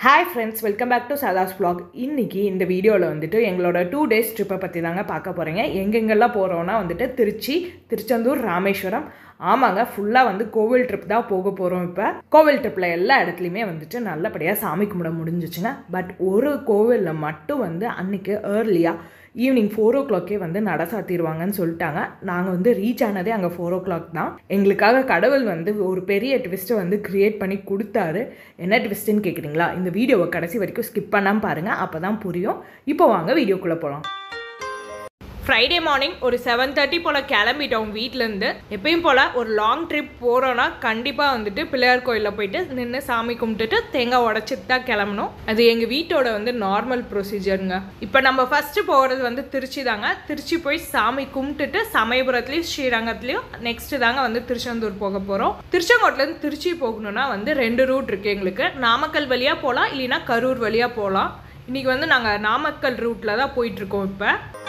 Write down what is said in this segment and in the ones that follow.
hi friends welcome back to சதாஸ் vlog இன்னைக்கு இந்த வீடியோவில் வந்துட்டு எங்களோட டூ டேஸ் ட்ரிப்பை பற்றி தாங்க பார்க்க போகிறீங்க எங்கெங்கெல்லாம் போகிறோன்னா வந்துட்டு திருச்சி திருச்செந்தூர் ராமேஸ்வரம் ஆமாங்க ஃபுல்லாக வந்து கோவில் ட்ரிப் தான் போக போகிறோம் இப்போ கோவில் ட்ரிப்பில் எல்லா இடத்துலையுமே வந்துட்டு நல்லபடியாக சாமி கும்பிட முடிஞ்சிச்சுங்க பட் ஒரு கோவிலில் மட்டும் வந்து அன்னைக்கு ஏர்லியாக ஈவினிங் ஃபோர் ஓ கிளாக்கே வந்து நட சாத்திடுவாங்கன்னு சொல்லிட்டாங்க நாங்கள் வந்து ரீச் ஆனதே அங்கே ஃபோர் ஓ கிளாக் தான் எங்களுக்காக கடவுள் வந்து ஒரு பெரிய ட்விஸ்ட்டை வந்து க்ரியேட் பண்ணி கொடுத்தாரு என்ன ட்விஸ்ட்டுன்னு கேட்குறீங்களா இந்த வீடியோவை கடைசி வரைக்கும் ஸ்கிப் பண்ணாமல் பாருங்கள் அப்போ தான் புரியும் இப்போ வாங்க வீடியோக்குள்ளே போகலாம் ஃப்ரைடே மார்னிங் ஒரு செவன் தேர்ட்டி போல் கிளம்பிட்டோம் வீட்டிலேருந்து எப்பயும் போல் ஒரு லாங் ட்ரிப் போகிறோன்னா கண்டிப்பாக வந்துட்டு பிள்ளையார் கோயிலில் போயிட்டு நின்று சாமி கும்பிட்டுட்டு தேங்காய் உடச்சிட்டு தான் கிளம்பணும் அது எங்கள் வீட்டோட வந்து நார்மல் ப்ரொசீஜருங்க இப்போ நம்ம ஃபஸ்ட்டு போகிறது வந்து திருச்சி தாங்க திருச்சி போய் சாமி கும்பிட்டுட்டு சமயபுரத்துலேயும் ஸ்ரீரங்கத்துலேயும் நெக்ஸ்ட்டு தாங்க வந்து திருச்செந்தூர் போக போகிறோம் திருச்செங்கோட்லேருந்து திருச்சி போகணுன்னா வந்து ரெண்டு ரூட் இருக்குது எங்களுக்கு நாமக்கல் வழியாக போகலாம் இல்லைன்னா கரூர் வழியாக போகலாம் இன்றைக்கி வந்து நாங்கள் நாமக்கல் ரூட்டில் தான் போயிட்டுருக்கோம் இப்போ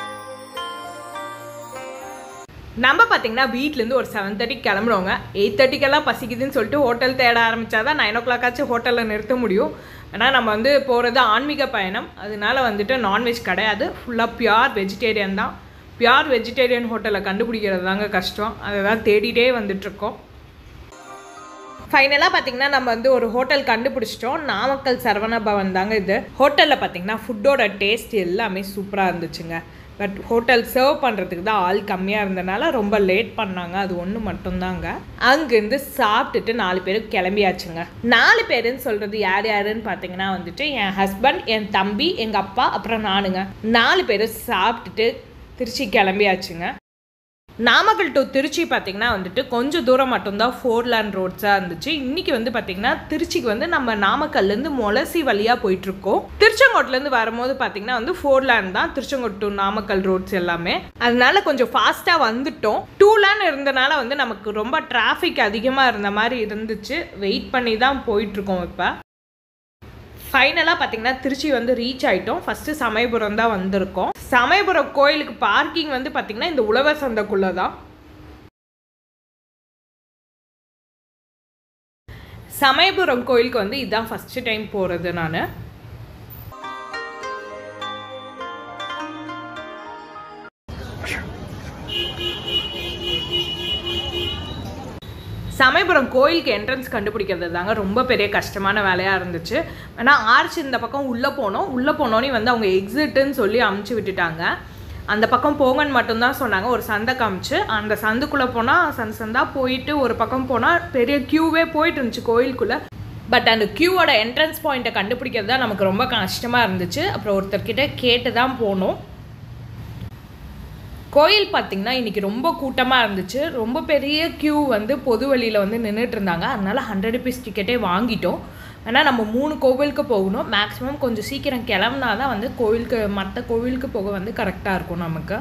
நம்ம பார்த்தீங்கன்னா வீட்லேருந்து ஒரு செவன் தேர்ட்டி கிளம்புறவங்க எயிட் தேர்ட்டிக்கெல்லாம் பசிக்குதுன்னு சொல்லிட்டு ஹோட்டல் தேட ஆரம்பித்தா தான் நைன் ஓ கிளாக்காச்சும் ஹோட்டலில் நிறுத்த முடியும் ஏன்னா நம்ம வந்து போகிறது ஆன்மீக பயணம் அதனால வந்துட்டு நான்வெஜ் கிடையாது ஃபுல்லாக பியூர் வெஜிடேரியன் தான் பியூர் வெஜிடேரியன் ஹோட்டலில் கண்டுபிடிக்கிறது தாங்க கஷ்டம் அதை தான் தேடிட்டே வந்துட்டுருக்கோம் ஃபைனலாக பார்த்தீங்கன்னா நம்ம வந்து ஒரு ஹோட்டல் கண்டுபிடிச்சிட்டோம் நாமக்கல் சரவண பவன் தாங்க இது ஹோட்டலில் பார்த்தீங்கன்னா ஃபுட்டோட டேஸ்ட் எல்லாமே சூப்பராக இருந்துச்சுங்க பட் ஹோட்டல் சர்வ் பண்ணுறதுக்கு தான் ஆள் கம்மியாக இருந்தனால ரொம்ப லேட் பண்ணாங்க அது ஒன்று மட்டும்தாங்க அங்கேருந்து சாப்பிட்டுட்டு நாலு பேரும் கிளம்பியாச்சுங்க நாலு பேருன்னு சொல்கிறது யார் யாருன்னு பார்த்தீங்கன்னா வந்துட்டு என் ஹஸ்பண்ட் என் தம்பி எங்கள் அப்பா அப்புறம் நானுங்க நாலு பேரும் சாப்பிட்டுட்டு திருச்சி கிளம்பியாச்சுங்க நாமக்கல் டு திருச்சி பார்த்தீங்கன்னா வந்துட்டு கொஞ்சம் தூரம் மட்டும்தான் ஃபோர் லேண்ட் ரோட்ஸாக இருந்துச்சு இன்னைக்கு வந்து பார்த்தீங்கன்னா திருச்சிக்கு வந்து நம்ம நாமக்கல்லேருந்து மொலசி வழியாக போயிட்டுருக்கோம் திருச்செங்கோட்லேருந்து வரும்போது பார்த்தீங்கன்னா வந்து ஃபோர் லேண்ட் தான் திருச்செங்கோட் டு நாமக்கல் ரோட்ஸ் எல்லாமே அதனால கொஞ்சம் ஃபாஸ்ட்டாக வந்துட்டோம் டூ லேண்ட் இருந்தனால வந்து நமக்கு ரொம்ப டிராஃபிக் அதிகமாக இருந்த மாதிரி இருந்துச்சு வெயிட் பண்ணி தான் போயிட்டுருக்கோம் இப்போ ஃபைனலாக பார்த்தீங்கன்னா திருச்சி வந்து ரீச் ஆகிட்டோம் ஃபஸ்ட்டு சமயபுரம் தான் வந்திருக்கோம் சமயபுரம் கோயிலுக்கு பார்க்கிங் வந்து பார்த்தீங்கன்னா இந்த உழவர் சந்தைக்குள்ளே தான் சமயபுரம் கோயிலுக்கு வந்து இதுதான் ஃபஸ்ட்டு டைம் போகிறது நான் சமயபுரம் கோயிலுக்கு என்ட்ரன்ஸ் கண்டுபிடிக்கிறது தாங்க ரொம்ப பெரிய கஷ்டமான வேலையாக இருந்துச்சு ஆனால் ஆர்ச் இந்த பக்கம் உள்ளே போனோம் உள்ளே போனோன்னே வந்து அவங்க எக்ஸிட்டுன்னு சொல்லி அமுச்சு விட்டுட்டாங்க அந்த பக்கம் போங்கன்னு மட்டும்தான் சொன்னாங்க ஒரு சந்தை காமிச்சு அந்த சந்துக்குள்ளே போனால் சந்தை சந்தாக போயிட்டு ஒரு பக்கம் போனால் பெரிய க்யூவே போயிட்டு இருந்துச்சு கோயிலுக்குள்ளே பட் அந்த க்யூவோட என்ட்ரன்ஸ் பாயிண்ட்டை கண்டுபிடிக்கிறது தான் நமக்கு ரொம்ப கஷ்டமாக இருந்துச்சு அப்புறம் ஒருத்தர்கிட்ட கேட்டு தான் போனோம் கோயில் பார்த்திங்கன்னா இன்றைக்கி ரொம்ப கூட்டமாக இருந்துச்சு ரொம்ப பெரிய க்யூ வந்து பொது வழியில் வந்து நின்றுட்டு இருந்தாங்க அதனால் ஹண்ட்ரட் ருபீஸ் டிக்கெட்டே வாங்கிட்டோம் ஆனால் நம்ம மூணு கோவிலுக்கு போகணும் மேக்ஸிமம் கொஞ்சம் சீக்கிரம் கிளம்புனா தான் வந்து கோவிலுக்கு மற்ற கோவிலுக்கு போக வந்து கரெக்டாக இருக்கும் நமக்கு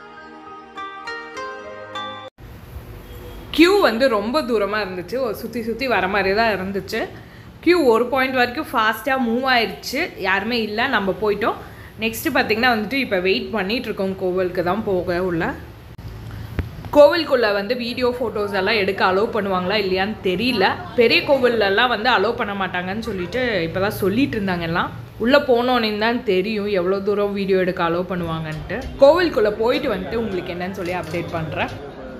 க்யூ வந்து ரொம்ப தூரமாக இருந்துச்சு ஒரு சுற்றி சுற்றி வர மாதிரி தான் இருந்துச்சு க்யூ ஒரு பாயிண்ட் வரைக்கும் ஃபாஸ்ட்டாக மூவ் ஆயிடுச்சு யாருமே இல்லை நம்ம போயிட்டோம் நெக்ஸ்ட்டு பார்த்திங்கன்னா வந்துட்டு இப்போ வெயிட் பண்ணிகிட்ருக்கோம் கோவிலுக்கு தான் போக உள்ள கோவிலுக்குள்ளே வந்து வீடியோ ஃபோட்டோஸ் எல்லாம் எடுக்க அலோவ் பண்ணுவாங்களா இல்லையான்னு தெரியல பெரிய கோவில்லலாம் வந்து அலோவ் பண்ண மாட்டாங்கன்னு சொல்லிட்டு இப்போ தான் சொல்லிட்டு இருந்தாங்க எல்லாம் உள்ளே போனோன்னே தான் தெரியும் எவ்வளோ தூரம் வீடியோ எடுக்க அலோவ் பண்ணுவாங்கன்ட்டு கோவிலுக்குள்ளே போயிட்டு வந்துட்டு உங்களுக்கு என்னன்னு சொல்லி அப்டேட் பண்ணுறேன்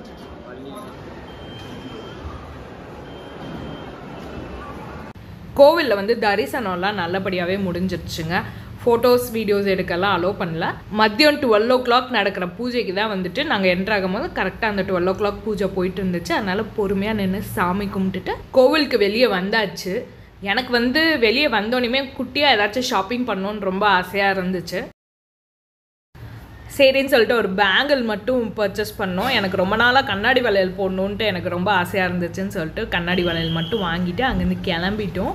கோவிலில் வந்து தரிசனம்லாம் நல்லபடியாகவே முடிஞ்சிருச்சுங்க ஃபோட்டோஸ் வீடியோஸ் எடுக்கலாம் அலோவ் பண்ணல மதியம் டுவெல் ஓ கிளாக் நடக்கிற பூஜைக்கு தான் வந்துட்டு நாங்கள் என்ட்ரு ஆகும்போது கரெக்டாக அந்த டுவெல் ஓ கிளாக் பூஜை போயிட்டு இருந்துச்சு அதனால் பொறுமையாக நின்று சாமி கும்பிட்டுட்டு கோவிலுக்கு வெளியே வந்தாச்சு எனக்கு வந்து வெளியே வந்தோடனே குட்டியாக ஏதாச்சும் ஷாப்பிங் பண்ணணுன்னு ரொம்ப ஆசையாக இருந்துச்சு சரின்னு சொல்லிட்டு ஒரு பேங்கிள் மட்டும் பர்ச்சேஸ் பண்ணோம் எனக்கு ரொம்ப நாளாக கண்ணாடி வளையல் போடணுன்ட்டு எனக்கு ரொம்ப ஆசையாக இருந்துச்சுன்னு சொல்லிட்டு கண்ணாடி வளையல் மட்டும் வாங்கிட்டு அங்கேருந்து கிளம்பிட்டோம்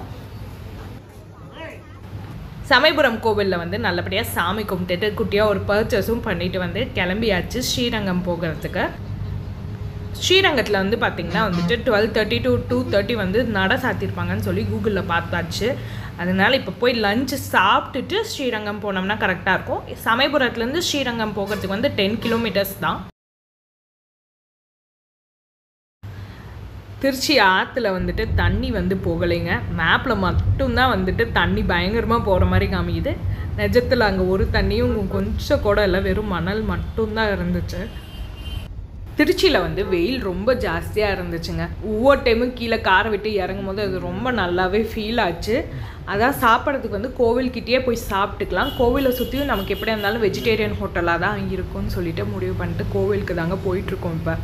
சமயபுரம் கோவிலில் வந்து நல்லபடியாக சாமி கும்பிட்டுட்டு குட்டியாக ஒரு பர்ச்சேஸும் பண்ணிட்டு வந்து கிளம்பியாச்சு ஸ்ரீரங்கம் போகிறதுக்கு ஸ்ரீரங்கத்தில் வந்து பார்த்திங்கன்னா வந்துட்டு twelve thirty to two thirty வந்து நட சாத்திருப்பாங்கன்னு சொல்லி கூகுளில் பார்த்தாச்சு அதனால் இப்போ போய் லஞ்சு சாப்பிட்டுட்டு ஸ்ரீரங்கம் போனோம்னா கரெக்டாக இருக்கும் சமயபுரத்துலேருந்து ஸ்ரீரங்கம் போகிறதுக்கு வந்து டென் கிலோமீட்டர்ஸ் தான் திருச்சி ஆற்றுல வந்துட்டு தண்ணி வந்து போகலைங்க மேப்பில் மட்டும்தான் வந்துட்டு தண்ணி பயங்கரமாக போகிற மாதிரி காமிக்குது நிஜத்தில் அங்கே ஒரு தண்ணியும் கொஞ்சம் கூட இல்லை வெறும் மணல் மட்டும்தான் இருந்துச்சு திருச்சியில் வந்து வெயில் ரொம்ப ஜாஸ்தியாக இருந்துச்சுங்க ஒவ்வொரு டைமும் கீழே காரை விட்டு இறங்கும் போது அது ரொம்ப நல்லாவே ஃபீல் ஆச்சு அதான் சாப்பிட்றதுக்கு வந்து கோவில்கிட்டயே போய் சாப்பிட்டுக்கலாம் கோவிலை சுற்றியும் நமக்கு எப்படி இருந்தாலும் வெஜிடேரியன் ஹோட்டலாக தான் இருக்கும்னு சொல்லிட்டு முடிவு பண்ணிட்டு கோவிலுக்கு தாங்க போயிட்டுருக்கோம் இப்போ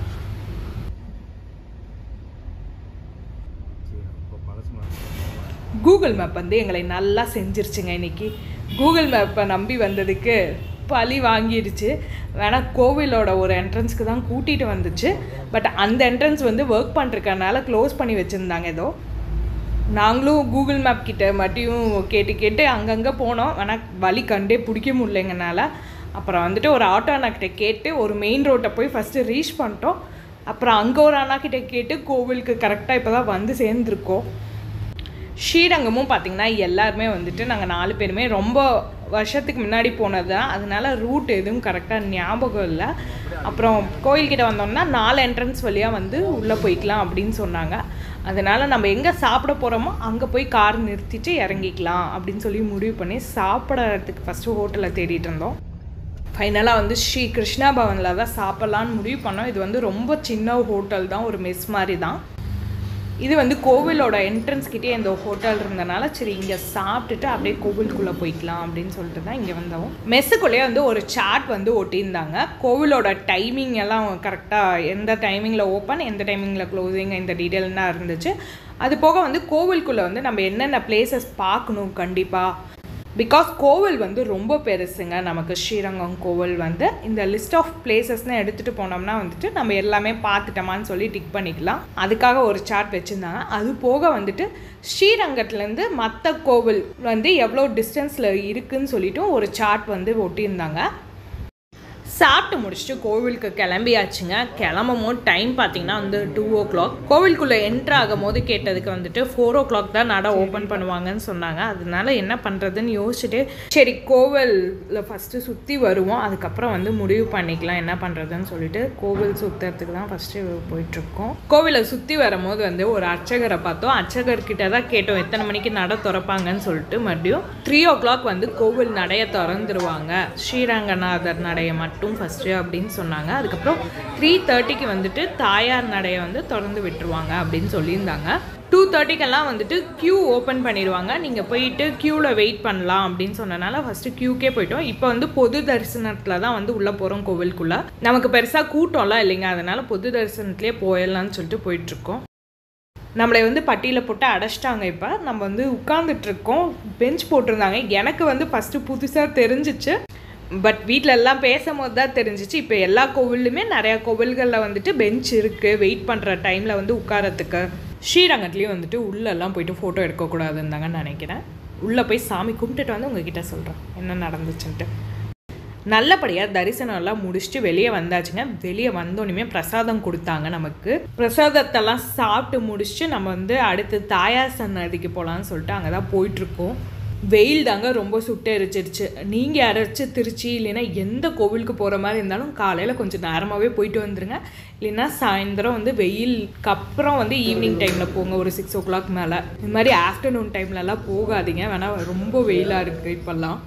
கூகுள் மேப் வந்து எங்களை நல்லா செஞ்சிருச்சுங்க இன்னைக்கு கூகுள் மேப்பை நம்பி வந்ததுக்கு பழி வாங்கிடுச்சு வேணால் கோவிலோட ஒரு என்ட்ரன்ஸ்க்கு தான் கூட்டிகிட்டு வந்துச்சு பட் அந்த என்ட்ரன்ஸ் வந்து ஒர்க் பண்ணிருக்கனால க்ளோஸ் பண்ணி வச்சுருந்தாங்க ஏதோ நாங்களும் கூகுள் மேப் கிட்ட மட்டும் கேட்டு கேட்டு அங்கங்கே போனோம் ஆனால் வழி கண்டே பிடிக்க முடியலைங்கனால அப்புறம் வந்துட்டு ஒரு ஆட்டோ அண்ணாக்கிட்ட கேட்டு ஒரு மெயின் ரோட்டை போய் ஃபஸ்ட்டு ரீச் பண்ணிட்டோம் அப்புறம் அங்கே ஒரு அண்ணாக்கிட்ட கேட்டு கோவிலுக்கு கரெக்டாக இப்போ தான் வந்து சேர்ந்துருக்கோம் ஸ்ரீரங்கமும் பார்த்திங்கன்னா எல்லாருமே வந்துட்டு நாங்கள் நாலு பேருமே ரொம்ப வருஷத்துக்கு முன்னாடி போனது தான் அதனால ரூட் எதுவும் கரெக்டாக ஞாபகம் இல்லை அப்புறம் கோயில்கிட்ட வந்தோம்னா நாலு என்ட்ரன்ஸ் வழியாக வந்து உள்ளே போய்க்கலாம் அப்படின்னு சொன்னாங்க அதனால் நம்ம எங்கே சாப்பிட போகிறோமோ அங்கே போய் கார் நிறுத்திட்டு இறங்கிக்கலாம் அப்படின்னு சொல்லி முடிவு பண்ணி சாப்பிட்றதுக்கு ஃபஸ்ட்டு ஹோட்டலை தேடிட்டு இருந்தோம் ஃபைனலாக வந்து ஸ்ரீ கிருஷ்ணா பவனில் தான் சாப்பிட்லான்னு முடிவு பண்ணோம் இது வந்து ரொம்ப சின்ன ஹோட்டல் தான் ஒரு மெஸ் மாதிரி தான் இது வந்து கோவிலோட என்ட்ரன்ஸ் கிட்டே இந்த ஹோட்டல் இருந்தனால சரி இங்கே சாப்பிட்டுட்டு அப்படியே கோவிலுக்குள்ளே போய்க்கலாம் அப்படின்னு சொல்லிட்டு தான் இங்கே வந்தோம் மெஸ்ஸுக்குள்ளேயே வந்து ஒரு சாட் வந்து ஒட்டியிருந்தாங்க கோவிலோட டைமிங் எல்லாம் கரெக்டாக எந்த டைமிங்கில் ஓப்பன் எந்த டைமிங்கில் க்ளோசிங் இந்த டீட்டெயில்னா இருந்துச்சு அது போக வந்து கோவிலுக்குள்ளே வந்து நம்ம என்னென்ன பிளேசஸ் பார்க்கணும் கண்டிப்பாக பிகாஸ் கோவில் வந்து ரொம்ப பெருசுங்க நமக்கு ஸ்ரீரங்கம் கோவில் வந்து இந்த லிஸ்ட் ஆஃப் பிளேசஸ்னு எடுத்துகிட்டு போனோம்னா வந்துட்டு நம்ம எல்லாமே பார்த்துட்டோமான்னு சொல்லி டிக் பண்ணிக்கலாம் அதுக்காக ஒரு சார்ட் வச்சுருந்தாங்க அது போக வந்துட்டு ஸ்ரீரங்கத்துலேருந்து மற்ற கோவில் வந்து எவ்வளோ டிஸ்டன்ஸில் இருக்குன்னு சொல்லிட்டு ஒரு சார்ட் வந்து ஒட்டியிருந்தாங்க சாப்பிட்டு முடிச்சுட்டு கோவிலுக்கு கிளம்பியாச்சுங்க கிளம்பும் போது டைம் பார்த்தீங்கன்னா வந்து டூ ஓ கிளாக் கோவிலுக்குள்ளே என்ட்ரு ஆகும் போது கேட்டதுக்கு வந்துட்டு ஃபோர் ஓ கிளாக் தான் நடை ஓப்பன் பண்ணுவாங்கன்னு சொன்னாங்க அதனால என்ன பண்ணுறதுன்னு யோசிச்சுட்டு சரி கோவிலில் ஃபஸ்ட்டு சுற்றி வருவோம் அதுக்கப்புறம் வந்து முடிவு பண்ணிக்கலாம் என்ன பண்ணுறதுன்னு சொல்லிட்டு கோவில் சுற்றுறதுக்கு தான் ஃபஸ்ட்டு போயிட்டுருக்கோம் கோவிலை சுற்றி வரும்போது வந்து ஒரு அர்ச்சகரை பார்த்தோம் அர்ச்சகர்கிட்ட தான் கேட்டோம் எத்தனை மணிக்கு நடை திறப்பாங்கன்னு சொல்லிட்டு மறுபடியும் த்ரீ ஓ கிளாக் வந்து கோவில் நடைய திறந்துருவாங்க ஸ்ரீரங்கநாதர் நடைய மட்டும் ஃபஸ்ட்டு அப்படின்னு சொன்னாங்க அதுக்கப்புறம் த்ரீ தேர்ட்டிக்கு வந்துட்டு தாயார் நடையை வந்து திறந்து விட்டுருவாங்க அப்படின்னு சொல்லியிருந்தாங்க டூ தேர்ட்டிக்கெல்லாம் வந்துட்டு க்யூ ஓப்பன் பண்ணிடுவாங்க நீங்கள் போயிட்டு க்யூவில் வெயிட் பண்ணலாம் அப்படின்னு சொன்னனால ஃபஸ்ட்டு க்யூக்கே போயிட்டோம் இப்போ வந்து பொது தரிசனத்தில் தான் வந்து உள்ளே போகிறோம் கோவிலுக்குள்ளே நமக்கு பெருசாக கூட்டம்லாம் இல்லைங்க அதனால் பொது தரிசனத்துலேயே போயிடலான்னு சொல்லிட்டு போயிட்டுருக்கோம் நம்மளை வந்து பட்டியில் போட்டு அடைச்சிட்டாங்க இப்போ நம்ம வந்து உட்காந்துட்ருக்கோம் பெஞ்ச் போட்டிருந்தாங்க எனக்கு வந்து ஃபஸ்ட்டு புதுசாக தெரிஞ்சிச்சு பட் வீட்டில் எல்லாம் பேசும்போது தான் தெரிஞ்சிச்சு இப்போ எல்லா கோவில்லுமே நிறையா கோவில்களில் வந்துட்டு பெஞ்ச் இருக்குது வெயிட் பண்ணுற டைமில் வந்து உட்காரத்துக்கு ஸ்ரீரங்கத்துலேயும் வந்துட்டு உள்ளெல்லாம் போயிட்டு ஃபோட்டோ எடுக்கக்கூடாதுன்னு தாங்க நினைக்கிறேன் உள்ளே போய் சாமி கும்பிட்டுட்டு வந்து உங்ககிட்ட சொல்கிறேன் என்ன நடந்துச்சுன்ட்டு நல்லபடியாக தரிசனம் எல்லாம் முடிச்சுட்டு வெளியே வந்தாச்சுங்க வெளியே வந்தோடனே பிரசாதம் கொடுத்தாங்க நமக்கு பிரசாதத்தெல்லாம் சாப்பிட்டு முடிச்சுட்டு நம்ம வந்து அடுத்து தாயார் சன்னதிக்கு போகலான்னு சொல்லிட்டு அங்கே தான் போயிட்டுருக்கோம் வெயில் தாங்க ரொம்ப சுட்டு எரிச்சிருச்சு நீங்கள் யாராச்சும் திருச்சி இல்லைன்னா எந்த கோவிலுக்கு போகிற மாதிரி இருந்தாலும் காலையில் கொஞ்சம் நேரமாகவே போயிட்டு வந்துருங்க இல்லைன்னா சாயந்தரம் வந்து வெயிலுக்கு அப்புறம் வந்து ஈவினிங் டைமில் போங்க ஒரு சிக்ஸ் ஓ கிளாக் மேலே இந்த மாதிரி ஆஃப்டர்நூன் டைம்லலாம் போகாதீங்க வேணால் ரொம்ப வெயிலாக இருக்குது இப்போல்லாம்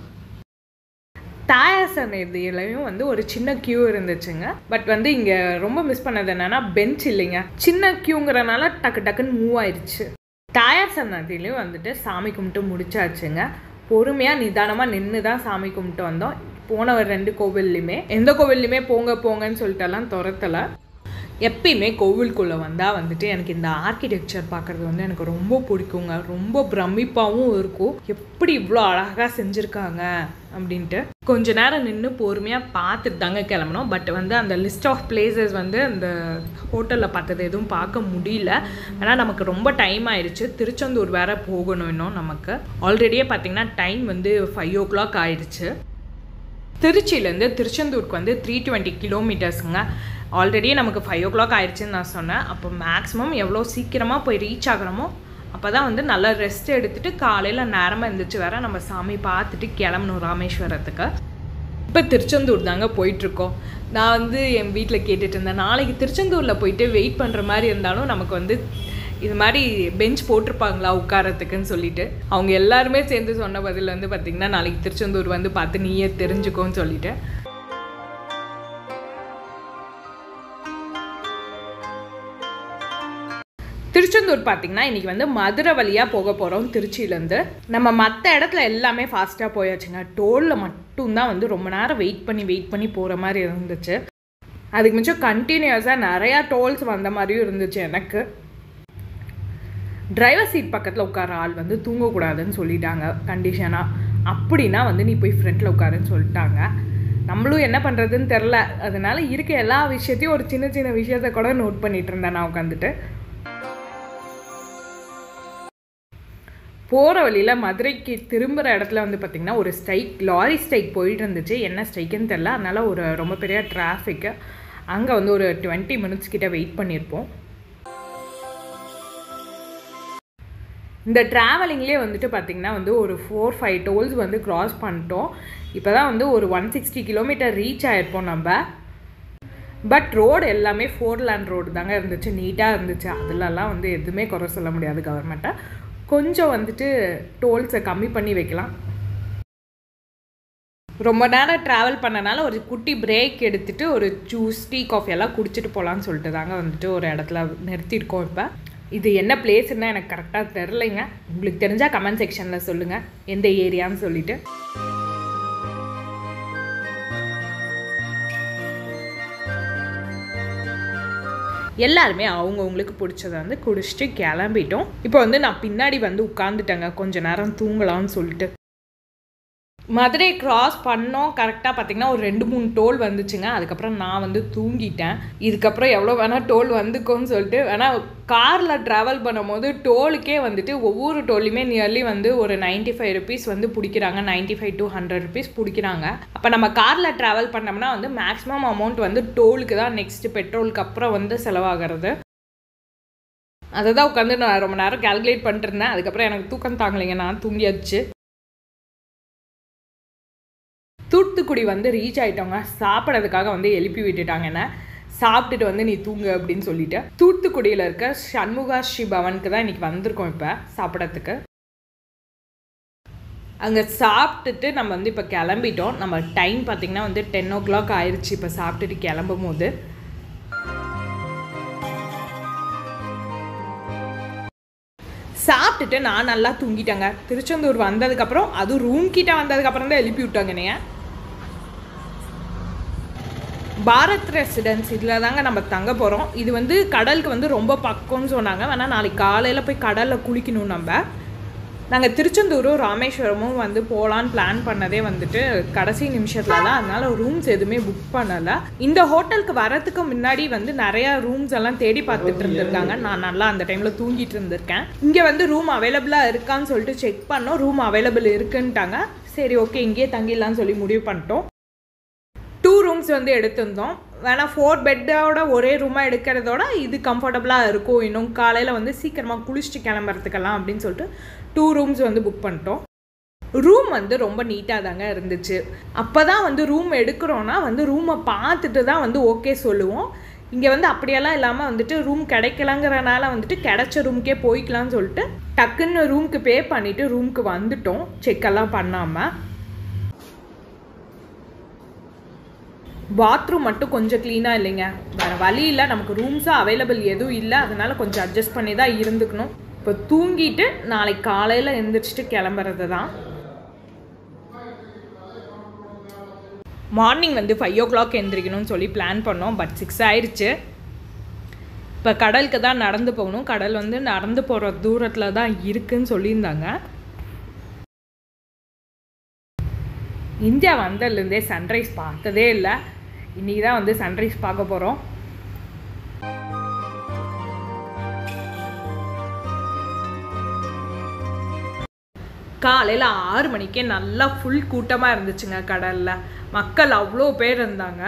தாயார் சன்னதியிலையும் வந்து ஒரு சின்ன க்யூ இருந்துச்சுங்க பட் வந்து இங்கே ரொம்ப மிஸ் பண்ணது என்னன்னா பெஞ்ச் இல்லைங்க சின்ன க்யூங்கிறனால டக்கு டக்குன்னு மூவ் ஆயிடுச்சு தாயார் சன்னதியிலையும் வந்துட்டு சாமி கும்பிட்டு முடிச்சாச்சுங்க பொறுமையாக நிதானமாக நின்று தான் சாமி கும்பிட்டு வந்தோம் போன ஒரு ரெண்டு கோவில்லையுமே எந்த கோவில்லையுமே போங்க போங்கன்னு சொல்லிட்டெல்லாம் துரத்தலை எப்பயுமே கோவிலுக்குள்ளே வந்தால் வந்துட்டு எனக்கு இந்த ஆர்கிடெக்சர் பார்க்குறது வந்து எனக்கு ரொம்ப பிடிக்குங்க ரொம்ப பிரமிப்பாகவும் இருக்கும் எப்படி இவ்வளோ அழகாக செஞ்சுருக்காங்க அப்படின்ட்டு கொஞ்ச நேரம் நின்று பொறுமையாக பார்த்துட்டு தாங்க கிளம்பணும் பட் வந்து அந்த லிஸ்ட் ஆஃப் பிளேசஸ் வந்து அந்த ஹோட்டலில் பார்த்தது எதுவும் பார்க்க முடியல ஏன்னா நமக்கு ரொம்ப டைம் ஆயிடுச்சு திருச்செந்தூர் வேற போகணும் இன்னும் நமக்கு ஆல்ரெடியே பார்த்தீங்கன்னா டைம் வந்து ஃபைவ் ஓ கிளாக் ஆயிடுச்சு திருச்சியிலேருந்து திருச்செந்தூருக்கு வந்து த்ரீ டுவெண்ட்டி கிலோமீட்டர்ஸுங்க ஆல்ரெடி நமக்கு ஃபைவ் ஓ கிளாக் ஆயிடுச்சுன்னு நான் சொன்னேன் அப்போ மேக்ஸிமம் எவ்வளோ சீக்கிரமாக போய் ரீச் ஆகிறோமோ அப்போ தான் வந்து நல்லா ரெஸ்ட் எடுத்துகிட்டு காலையில் நேரமாக இருந்துச்சு வேற நம்ம சாமி பார்த்துட்டு கிளம்பணும் ராமேஸ்வரத்துக்கு இப்போ திருச்செந்தூர் தாங்க போயிட்டுருக்கோம் நான் வந்து என் வீட்டில் கேட்டுட்டு இருந்தேன் நாளைக்கு திருச்செந்தூரில் போயிட்டு வெயிட் பண்ணுற மாதிரி இருந்தாலும் நமக்கு வந்து இது மாதிரி பெஞ்ச் போட்டிருப்பாங்களா உட்காரத்துக்குன்னு சொல்லிட்டு அவங்க எல்லாருமே சேர்ந்து சொன்ன பதில் வந்து பார்த்திங்கன்னா நாளைக்கு திருச்செந்தூர் வந்து பார்த்து நீயே தெரிஞ்சுக்கோன்னு சொல்லிட்டு திருச்செந்தூர் பார்த்தீங்கன்னா இன்றைக்கி வந்து மதுரை வழியாக போக போகிறோம் திருச்சியிலேருந்து நம்ம மற்ற இடத்துல எல்லாமே ஃபாஸ்ட்டாக போயாச்சுங்க டோலில் மட்டும்தான் வந்து ரொம்ப நேரம் வெயிட் பண்ணி வெயிட் பண்ணி போகிற மாதிரி இருந்துச்சு அதுக்கு மிச்சம் கண்டினியூஸாக நிறையா டோல்ஸ் வந்த மாதிரியும் இருந்துச்சு எனக்கு டிரைவர் சீட் பக்கத்தில் உட்கார ஆள் வந்து தூங்கக்கூடாதுன்னு சொல்லிட்டாங்க கண்டிஷனாக அப்படின்னா வந்து நீ போய் ஃப்ரண்ட்டில் உட்காருன்னு சொல்லிட்டாங்க நம்மளும் என்ன பண்ணுறதுன்னு தெரில அதனால இருக்க எல்லா விஷயத்தையும் ஒரு சின்ன சின்ன விஷயத்த கூட நோட் பண்ணிட்டு இருந்தேன் நான் உட்காந்துட்டு போகிற வழியில் மதுரைக்கு திரும்புகிற இடத்துல வந்து பார்த்திங்கன்னா ஒரு ஸ்ட்ரைக் லாரி ஸ்ட்ரைக் போயிட்டு இருந்துச்சு என்ன ஸ்ட்ரைக்குன்னு தெரில அதனால் ஒரு ரொம்ப பெரிய டிராஃபிக்கு அங்கே வந்து ஒரு டுவெண்ட்டி மினிட்ஸ் கிட்ட வெயிட் பண்ணியிருப்போம் இந்த ட்ராவலிங்லேயே வந்துட்டு பார்த்திங்கன்னா வந்து ஒரு ஃபோர் ஃபைவ் டோல்ஸ் வந்து க்ராஸ் பண்ணிட்டோம் இப்போ தான் வந்து ஒரு ஒன் சிக்ஸ்டி கிலோமீட்டர் ரீச் ஆகிருப்போம் நம்ம பட் ரோடு எல்லாமே ஃபோர் லேண்ட் ரோடு தாங்க இருந்துச்சு நீட்டாக இருந்துச்சு அதுலலாம் வந்து எதுவுமே குறை சொல்ல முடியாது கவர்மெண்ட்டை கொஞ்சம் வந்துட்டு டோல்ஸை கம்மி பண்ணி வைக்கலாம் ரொம்ப நேரம் ட்ராவல் பண்ணனால ஒரு குட்டி பிரேக் எடுத்துகிட்டு ஒரு ஜூஸ் டீ காஃபி எல்லாம் குடிச்சிட்டு போகலான்னு சொல்லிட்டு தாங்க வந்துட்டு ஒரு இடத்துல நிறுத்தியிருக்கோம் இப்போ இது என்ன பிளேஸ்ன்னு எனக்கு கரெக்டாக தெரிலைங்க உங்களுக்கு தெரிஞ்சால் கமெண்ட் செக்ஷனில் சொல்லுங்கள் எந்த ஏரியான்னு சொல்லிட்டு எல்லாருமே அவங்கவுங்களுக்கு பிடிச்சத வந்து குடிச்சிட்டு கிளம்பிட்டோம் இப்போ வந்து நான் பின்னாடி வந்து உட்காந்துட்டேங்க கொஞ்ச நேரம் தூங்கலாம்னு சொல்லிட்டு மதுரை கிராஸ் பண்ணோம் கரெக்டாக பார்த்தீங்கன்னா ஒரு ரெண்டு மூணு டோல் வந்துச்சுங்க அதுக்கப்புறம் நான் வந்து தூங்கிட்டேன் இதுக்கப்புறம் எவ்வளோ வேணால் டோல் வந்துக்கோன்னு சொல்லிட்டு வேணால் காரில் ட்ராவல் பண்ணும்போது டோலுக்கே வந்துட்டு ஒவ்வொரு டோல்லையுமே நியர்லி வந்து ஒரு நைன்ட்டி ஃபைவ் ருபீஸ் வந்து பிடிக்கிறாங்க ninety five to hundred rupees பிடிக்கிறாங்க அப்போ நம்ம காரில் ட்ராவல் பண்ணோம்னா வந்து மேக்ஸிமம் அமௌண்ட் வந்து டோலுக்கு தான் நெக்ஸ்ட் பெட்ரோலுக்கு அப்புறம் வந்து செலவாகிறது அதை தான் உட்காந்து நான் ரொம்ப நேரம் கேல்குலேட் பண்ணிட்டு இருந்தேன் அதுக்கப்புறம் எனக்கு தூக்கம் தாங்கலைங்க நான் தூங்கியாச்சு தூத்துக்குடி வந்து ரீச் ஆகிட்டவங்க சாப்பிட்றதுக்காக வந்து எழுப்பி விட்டுட்டாங்க என்ன சாப்பிட்டுட்டு வந்து நீ தூங்கு அப்படின்னு சொல்லிட்டு தூத்துக்குடியில் இருக்க சண்முகா ஸ்ரீ பவனுக்கு தான் இன்னைக்கு வந்திருக்கோம் இப்போ சாப்பிட்றதுக்கு அங்கே சாப்பிட்டுட்டு நம்ம வந்து இப்போ கிளம்பிட்டோம் நம்ம டைம் பார்த்திங்கன்னா வந்து டென் ஓ கிளாக் ஆயிடுச்சு இப்போ சாப்பிட்டுட்டு கிளம்பும் போது சாப்பிட்டுட்டு நான் நல்லா தூங்கிட்டேங்க திருச்செந்தூர் வந்ததுக்கப்புறம் அதுவும் ரூம் கிட்ட வந்ததுக்கப்புறம் தான் எழுப்பி விட்டாங்க என்னைய பாரத் ரெசிடென்ஸ் இதில் தாங்க நம்ம தங்க போகிறோம் இது வந்து கடலுக்கு வந்து ரொம்ப பக்கம்னு சொன்னாங்க வேணால் நாளைக்கு காலையில் போய் கடலில் குளிக்கணும் நம்ம நாங்கள் திருச்செந்தூரும் ராமேஸ்வரமும் வந்து போகலான்னு பிளான் பண்ணதே வந்துட்டு கடைசி நிமிஷத்தில் தான் அதனால ரூம்ஸ் எதுவுமே புக் பண்ணலை இந்த ஹோட்டலுக்கு வரதுக்கு முன்னாடி வந்து நிறையா ரூம்ஸ் எல்லாம் தேடி பார்த்துட்டு இருந்திருக்காங்க நான் நல்லா அந்த டைமில் தூங்கிட்டு இருந்திருக்கேன் இங்கே வந்து ரூம் அவைலபிளாக இருக்கான்னு சொல்லிட்டு செக் பண்ணோம் ரூம் அவைலபிள் இருக்குன்ட்டாங்க சரி ஓகே இங்கேயே தங்கிடலான்னு சொல்லி முடிவு பண்ணிட்டோம் டூ ரூம்ஸ் வந்து எடுத்திருந்தோம் வேணால் ஃபோர் பெட்டோட ஒரே ரூமாக எடுக்கிறதோட இது கம்ஃபர்டபுளாக இருக்கும் இன்னும் காலையில் வந்து சீக்கிரமாக குளிச்சுட்டு கிளம்புறதுக்கெல்லாம் அப்படின்னு சொல்லிட்டு டூ ரூம்ஸ் வந்து புக் பண்ணிட்டோம் ரூம் வந்து ரொம்ப நீட்டாக தாங்க இருந்துச்சு அப்போ தான் வந்து ரூம் எடுக்கிறோன்னா வந்து ரூமை பார்த்துட்டு தான் வந்து ஓகே சொல்லுவோம் இங்கே வந்து அப்படியெல்லாம் இல்லாமல் வந்துட்டு ரூம் கிடைக்கலங்கிறனால வந்துட்டு கிடைச்ச ரூம்க்கே போய்க்கலாம்னு சொல்லிட்டு டக்குன்னு ரூம்க்கு பே பண்ணிவிட்டு ரூம்க்கு வந்துட்டோம் செக்கெல்லாம் பண்ணாமல் பாத்ரூம் மட்டும் கொஞ்சம் க்ளீனாக இல்லைங்க வேறு வழி இல்லை நமக்கு ரூம்ஸும் அவைலபிள் எதுவும் இல்லை அதனால் கொஞ்சம் அட்ஜஸ்ட் பண்ணி தான் இருந்துக்கணும் இப்போ தூங்கிட்டு நாளைக்கு காலையில் எழுந்திரிச்சிட்டு கிளம்புறது தான் மார்னிங் வந்து ஃபைவ் ஓ கிளாக் எந்திரிக்கணும்னு சொல்லி பிளான் பண்ணோம் பட் சிக்ஸ் ஆயிடுச்சு இப்போ கடலுக்கு தான் நடந்து போகணும் கடல் வந்து நடந்து போகிற தூரத்தில் தான் இருக்குன்னு சொல்லியிருந்தாங்க இந்தியா வந்ததுலேருந்தே சன்ரைஸ் பார்த்ததே இல்லை இன்றைக்கி தான் வந்து சன்ரைஸ் பார்க்க போகிறோம் காலையில் ஆறு மணிக்கே நல்லா ஃபுல் கூட்டமாக இருந்துச்சுங்க கடலில் மக்கள் அவ்வளோ பேர் இருந்தாங்க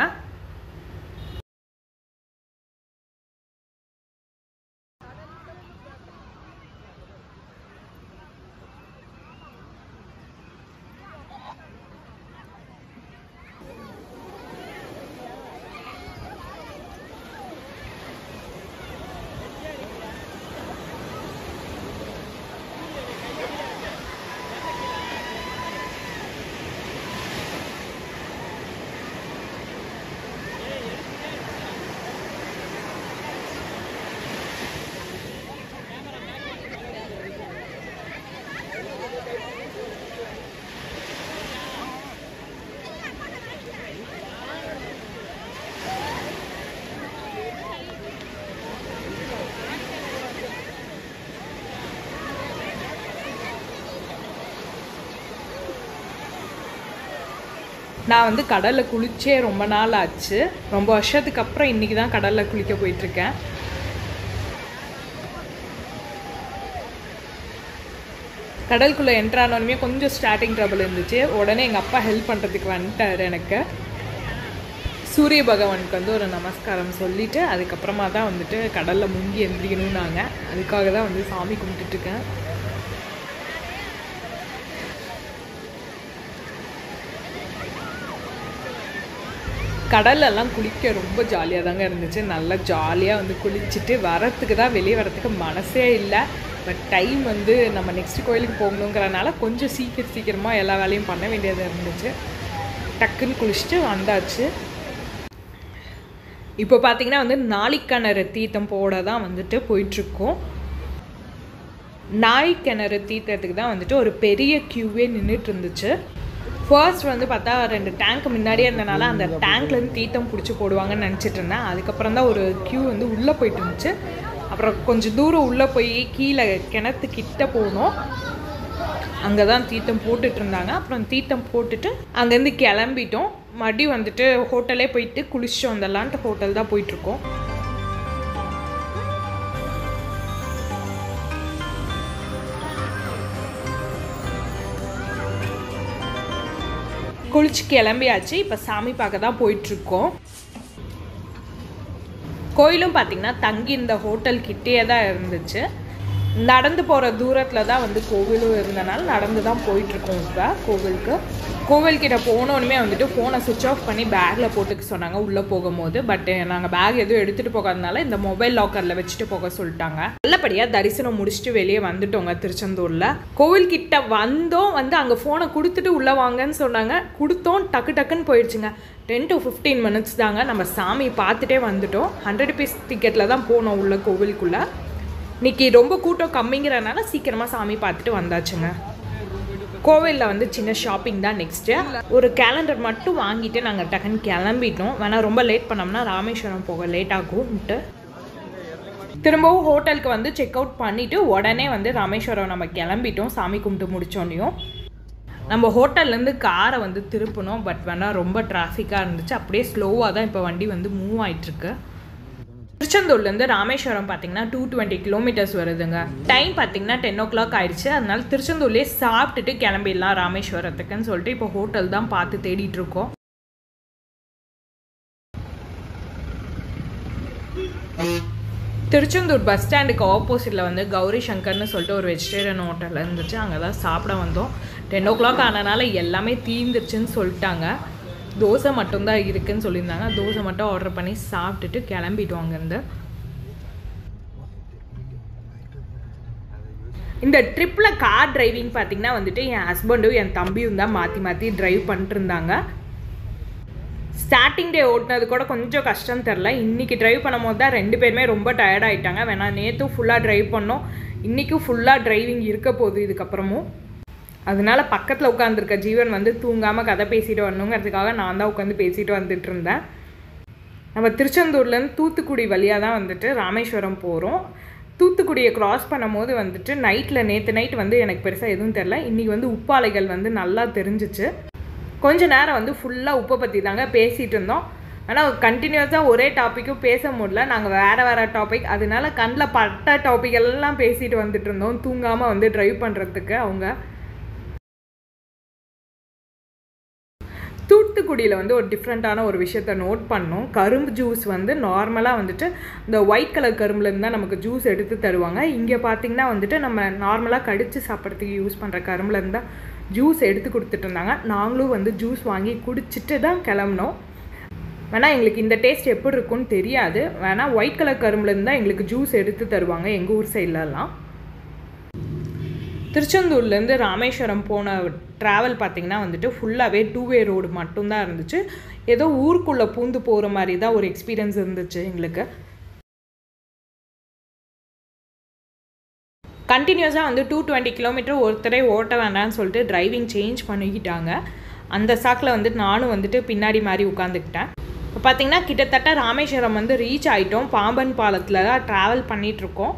நான் வந்து கடலில் குளிச்சே ரொம்ப நாள் ஆச்சு ரொம்ப வருஷத்துக்கு அப்புறம் இன்றைக்கி தான் கடலில் குளிக்க போயிட்டுருக்கேன் கடலுக்குள்ளே என்ட்ரானோடனே கொஞ்சம் ஸ்டார்டிங் ட்ரபிள் இருந்துச்சு உடனே எங்கள் அப்பா ஹெல்ப் பண்ணுறதுக்கு வந்துட்டார் எனக்கு சூரிய பகவானுக்கு வந்து ஒரு நமஸ்காரம் சொல்லிவிட்டு அதுக்கப்புறமா தான் வந்துட்டு கடலில் முங்கி எந்திரிக்கணும்னாங்க அதுக்காக தான் வந்து சாமி கும்பிட்டுட்ருக்கேன் கடல்லலாம் குளிக்க ரொம்ப ஜாலியாக தாங்க இருந்துச்சு நல்லா ஜாலியாக வந்து குளிச்சுட்டு வரத்துக்கு தான் வெளியே வரத்துக்கு மனசே இல்லை பட் டைம் வந்து நம்ம நெக்ஸ்ட் கோயிலுக்கு போகணுங்கிறனால கொஞ்சம் சீக்கிரம் சீக்கிரமாக எல்லா வேலையும் பண்ண வேண்டியது இருந்துச்சு டக்குன்னு குளிச்சுட்டு வந்தாச்சு இப்போ பார்த்தீங்கன்னா வந்து நாளிக்கிணறு தீர்த்தம் போட தான் வந்துட்டு போயிட்டுருக்கோம் நாய் கிணறு தீர்த்தத்துக்கு தான் வந்துட்டு ஒரு பெரிய க்யூவே நின்றுட்டு இருந்துச்சு ஃபர்ஸ்ட் வந்து பார்த்தா ரெண்டு டேங்க் முன்னாடியே இருந்தனால அந்த டேங்க்லேருந்து தீர்த்தம் பிடிச்சி போடுவாங்கன்னு நினச்சிட்டு இருந்தேன் அதுக்கப்புறம் தான் ஒரு க்யூ வந்து உள்ளே போயிட்டு இருந்துச்சு அப்புறம் கொஞ்சம் தூரம் உள்ளே போய் கீழே கிணத்து கிட்ட போனோம் அங்கே தான் தீர்த்தம் போட்டுட்டு இருந்தாங்க அப்புறம் தீர்த்தம் போட்டுட்டு அங்கேருந்து கிளம்பிட்டோம் மறுபடியும் வந்துட்டு ஹோட்டலே போயிட்டு குளிச்சுட்டு வந்துடலான்ட்டு ஹோட்டல் தான் போயிட்டுருக்கோம் குளிச்சு கிளம்பியாச்சு இப்போ சாமி பார்க்க தான் போயிட்டுருக்கோம் கோயிலும் பார்த்திங்கன்னா தங்கி இந்த ஹோட்டல் கிட்டேயே தான் இருந்துச்சு நடந்து போகிற தூரத்தில் தான் வந்து கோவிலும் இருந்தனால நடந்து தான் போயிட்டுருக்கோம் இப்போ கோவிலுக்கு கோவில்கிட்ட போனோன்னுமே வந்துட்டு ஃபோனை சுவிட்ச் ஆஃப் பண்ணி பேக்கில் போட்டுக்க சொன்னாங்க உள்ளே போகும்போது பட் நாங்கள் பேக் எதுவும் எடுத்துகிட்டு போகாதனால இந்த மொபைல் லாக்கரில் வச்சுட்டு போக சொல்லிட்டாங்க நல்லபடியாக தரிசனம் முடிச்சுட்டு வெளியே வந்துட்டோங்க திருச்செந்தூரில் கோவில்கிட்ட வந்தோம் வந்து அங்கே ஃபோனை கொடுத்துட்டு உள்ளே வாங்கன்னு சொன்னாங்க கொடுத்தோம் டக்கு டக்குன்னு போயிடுச்சுங்க டென் டு ஃபிஃப்டீன் மினிட்ஸ் தாங்க நம்ம சாமி பார்த்துட்டே வந்துட்டோம் ஹண்ட்ரட் ருபீஸ் டிக்கெட்டில் தான் போனோம் உள்ள கோவிலுக்குள்ளே இன்னைக்கு ரொம்ப கூட்டம் கம்மிங்கிறனால சீக்கிரமாக சாமி பார்த்துட்டு வந்தாச்சுங்க கோவிலில் வந்து சின்ன ஷாப்பிங் தான் நெக்ஸ்ட்டு ஒரு கேலண்டர் மட்டும் வாங்கிட்டு நாங்கள் டக்குன்னு கிளம்பிட்டோம் வேணால் ரொம்ப லேட் பண்ணோம்னா ராமேஸ்வரம் போக லேட் ஆகும்ன்ட்டு திரும்பவும் ஹோட்டலுக்கு வந்து செக் அவுட் பண்ணிவிட்டு உடனே வந்து ராமேஸ்வரம் நம்ம கிளம்பிட்டோம் சாமி கும்பிட்டு முடிச்சோன்னையும் நம்ம ஹோட்டல்லேருந்து காரை வந்து திருப்பினோம் பட் வேணால் ரொம்ப டிராஃபிக்காக இருந்துச்சு அப்படியே ஸ்லோவாக தான் இப்போ வண்டி வந்து மூவ் ஆகிட்டுருக்கு திருச்செந்தூர்லேருந்து ராமேஸ்வரம் பார்த்தீங்கன்னா டூ டுவெண்ட்டி கிலோமீட்டர்ஸ் வருதுங்க டைம் பார்த்தீங்கன்னா டென் ஓ கிளாக் ஆயிடுச்சு அதனால திருச்செந்தூர்லேயே சாப்பிட்டுட்டு கிளம்பிடலாம் ராமேஸ்வரத்துக்குன்னு சொல்லிட்டு இப்போ ஹோட்டல் தான் பார்த்து தேடிட்டு இருக்கோம் திருச்செந்தூர் பஸ் ஸ்டாண்டுக்கு ஆப்போசிட்டில் வந்து கௌரி சங்கர்னு சொல்லிட்டு ஒரு வெஜிடேரியன் ஹோட்டல் இருந்துச்சு அங்கே தான் சாப்பிட வந்தோம் டென் ஓ கிளாக் ஆனனால எல்லாமே தீர்ந்துருச்சுன்னு சொல்லிட்டாங்க தோசை மட்டும்தான் இருக்குன்னு சொல்லியிருந்தாங்க தோசை மட்டும் ஆர்டர் பண்ணி சாப்பிட்டுட்டு கிளம்பிட்டோம் அங்கேருந்து இந்த ட்ரிப்பில் கார் டிரைவிங் பார்த்தீங்கன்னா வந்துட்டு என் ஹஸ்பண்டும் என் தம்பியும் தான் மாற்றி மாற்றி டிரைவ் பண்ணிட்டு இருந்தாங்க ஸ்டார்டிங் டே ஓட்டினது கூட கொஞ்சம் கஷ்டம் தெரில இன்றைக்கி ட்ரைவ் பண்ணும்போது தான் ரெண்டு பேருமே ரொம்ப டயர்ட் ஆகிட்டாங்க வேணா நேற்றும் ஃபுல்லாக ட்ரைவ் பண்ணோம் இன்றைக்கும் ஃபுல்லாக டிரைவிங் இருக்க போகுது இதுக்கப்புறமும் அதனால பக்கத்தில் உட்காந்துருக்க ஜீவன் வந்து தூங்காமல் கதை பேசிட்டு வரணுங்கிறதுக்காக நான் தான் உட்காந்து பேசிட்டு வந்துட்டு இருந்தேன் நம்ம திருச்செந்தூர்லேருந்து தூத்துக்குடி வழியாக தான் வந்துட்டு ராமேஸ்வரம் போகிறோம் தூத்துக்குடியை க்ராஸ் பண்ணும்போது வந்துட்டு நைட்டில் நேற்று நைட் வந்து எனக்கு பெருசாக எதுவும் தெரில இன்றைக்கி வந்து உப்பாலைகள் வந்து நல்லா தெரிஞ்சிச்சு கொஞ்ச நேரம் வந்து ஃபுல்லாக உப்பை பற்றி தாங்க பேசிகிட்டு இருந்தோம் ஆனால் கண்டினியூஸாக ஒரே டாப்பிக்கும் பேச முடியல நாங்கள் வேறு வேறு டாபிக் அதனால கண்ணில் பட்ட டாபிக் எல்லாம் பேசிட்டு வந்துட்டு இருந்தோம் தூங்காமல் வந்து ட்ரைவ் பண்ணுறதுக்கு அவங்க தூத்துக்குடியில் வந்து ஒரு டிஃப்ரெண்ட்டான ஒரு விஷயத்த நோட் பண்ணோம் கரும்பு ஜூஸ் வந்து நார்மலாக வந்துட்டு இந்த ஒயிட் கலர் கரும்புலேருந்து தான் நமக்கு ஜூஸ் எடுத்து தருவாங்க இங்கே பார்த்தீங்கன்னா வந்துட்டு நம்ம நார்மலாக கடித்து சாப்பிட்றதுக்கு யூஸ் பண்ணுற கரும்புலேருந்து தான் ஜூஸ் எடுத்து கொடுத்துட்டு இருந்தாங்க நாங்களும் வந்து ஜூஸ் வாங்கி குடிச்சிட்டு தான் கிளம்புனோம் வேணால் எங்களுக்கு இந்த டேஸ்ட் எப்படி இருக்கும்னு தெரியாது வேணால் ஒயிட் கலர் கரும்புலேருந்து தான் எங்களுக்கு ஜூஸ் எடுத்து தருவாங்க எங்கள் ஊர் சைட்லலாம் திருச்செந்தூர்லேருந்து ராமேஸ்வரம் போன ட்ராவல் பார்த்திங்கன்னா வந்துட்டு ஃபுல்லாகவே டூ வே ரோடு மட்டும்தான் இருந்துச்சு ஏதோ ஊருக்குள்ளே பூந்து போகிற மாதிரி தான் ஒரு எக்ஸ்பீரியன்ஸ் இருந்துச்சு எங்களுக்கு கண்டினியூஸாக வந்து டூ டுவெண்ட்டி கிலோமீட்டர் ஒருத்தரே ஓட்ட வேண்டாம்னு சொல்லிட்டு டிரைவிங் சேஞ்ச் பண்ணிக்கிட்டாங்க அந்த சாக்கில் வந்துட்டு நானும் வந்துட்டு பின்னாடி மாதிரி உட்காந்துக்கிட்டேன் இப்போ பார்த்தீங்கன்னா கிட்டத்தட்ட ராமேஸ்வரம் வந்து ரீச் ஆகிட்டோம் பாம்பன் பாலத்தில் தான் ட்ராவல் பண்ணிகிட்ருக்கோம்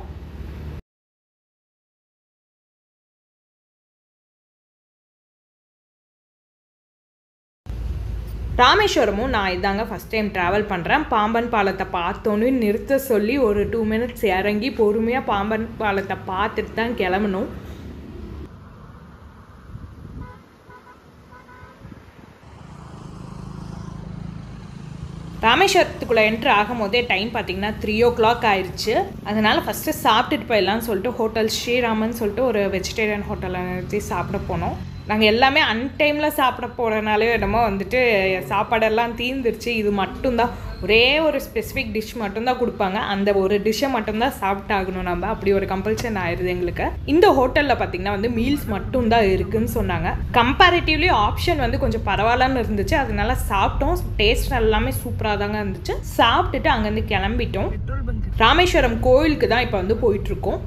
ராமேஸ்வரமும் நான் இதாங்க ஃபஸ்ட் டைம் ட்ராவல் பண்ணுறேன் பாம்பன் பாலத்தை பார்த்தோன்னு நிறுத்த சொல்லி ஒரு டூ மினிட்ஸ் இறங்கி பொறுமையாக பாம்பன் பாலத்தை பார்த்துட்டு தான் கிளம்பணும் ராமேஸ்வரத்துக்குள்ளே என்ட்ரு ஆகும் போதே டைம் பார்த்தீங்கன்னா த்ரீ ஓ கிளாக் ஆயிடுச்சு அதனால் ஃபஸ்ட்டு சாப்பிட்டுட்டு போயிடலாம்னு சொல்லிட்டு ஹோட்டல் ஸ்ரீராமன் சொல்லிட்டு ஒரு வெஜிடேரியன் ஹோட்டலில் நிறுத்தி சாப்பிட போனோம் நாங்கள் எல்லாமே அன்டைமில் சாப்பிட போகிறனாலே என்னமோ வந்துட்டு சாப்பாடெல்லாம் தீர்ந்துருச்சு இது மட்டும்தான் ஒரே ஒரு ஸ்பெசிஃபிக் டிஷ் மட்டும்தான் கொடுப்பாங்க அந்த ஒரு டிஷ்ஷை மட்டும்தான் சாப்பிட்டாகணும் நம்ம அப்படி ஒரு கம்பல்ஷன் ஆயிடுது எங்களுக்கு இந்த ஹோட்டலில் பார்த்தீங்கன்னா வந்து மீல்ஸ் மட்டும்தான் இருக்குன்னு சொன்னாங்க கம்பேரிட்டிவ்லி ஆப்ஷன் வந்து கொஞ்சம் பரவாயில்லன்னு இருந்துச்சு அதனால சாப்பிட்டோம் டேஸ்ட் எல்லாமே சூப்பராக தாங்க இருந்துச்சு சாப்பிட்டுட்டு அங்கேருந்து கிளம்பிட்டோம் ராமேஸ்வரம் கோயிலுக்கு தான் இப்போ வந்து போயிட்டுருக்கோம்